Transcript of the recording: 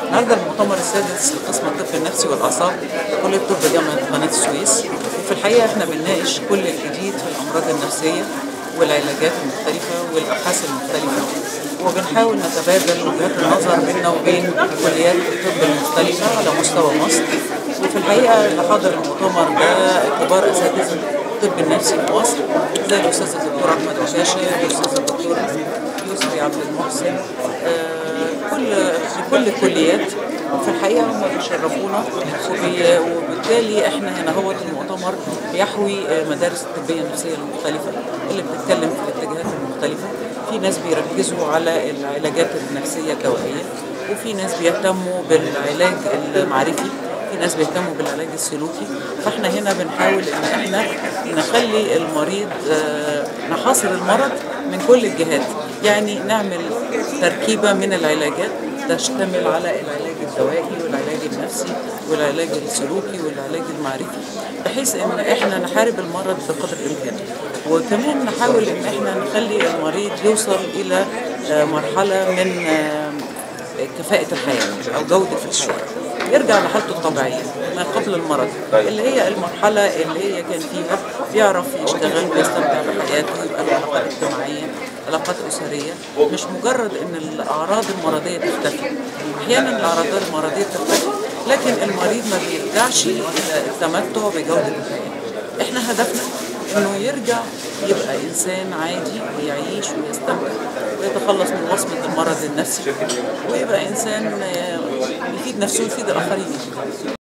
النهارده المؤتمر السادس لقسم الطب النفسي والاعصاب كليه طب جامعه قناه السويس وفي الحقيقه احنا بنناقش كل الجديد في الامراض النفسيه والعلاجات المختلفه والابحاث المختلفه وبنحاول نتبادل وجهات النظر بيننا وبين كليات الطب المختلفه على مستوى مصر وفي الحقيقه اللي حاضر المؤتمر ده كبار اساتذه الطب النفسي في مصر زي الاستاذ الدكتور احمد عشاشي الاستاذ الدكتور يسري عبد المحسن آه، كل في كل الكليات وفي الحقيقه هم بيشرفونا وبي- وبالتالي احنا هنا هو المؤتمر بيحوي آه، مدارس الطبيه النفسيه المختلفه اللي بتتكلم في الاتجاهات المختلفه في ناس بيركزوا على العلاجات النفسيه الدوائيه وفي ناس بيهتموا بالعلاج المعرفي في ناس بيهتموا بالعلاج السلوكي فاحنا هنا بنحاول ان احنا نخلي المريض آه، نحاصر المرض من كل الجهات يعني نعمل تركيبه من العلاجات تشتمل على العلاج الدوائي والعلاج النفسي والعلاج السلوكي والعلاج المعرفي بحيث ان احنا نحارب المرض بقدر الامكان وكمان نحاول ان احنا نخلي المريض يوصل الى آه، مرحله من آه، كفاءة الحياة أو جودة الحياة يرجع لحالته الطبيعية ما قبل المرض اللي هي المرحلة اللي هي كان فيها بيعرف يشتغل ويستمتع بحياته يبقى له علاقات اجتماعية علاقات أسرية مش مجرد إن الأعراض المرضية تختفي أحيانا الأعراض المرضية تختفي لكن المريض ما بيرجعش إلى التمتع بجودة الحياة احنا هدفنا انه يرجع يبقى انسان عادي ويعيش ويستمتع ويتخلص من وصمة المرض النفسي ويبقى انسان آه، يفيد نفسه ويفيد الاخرين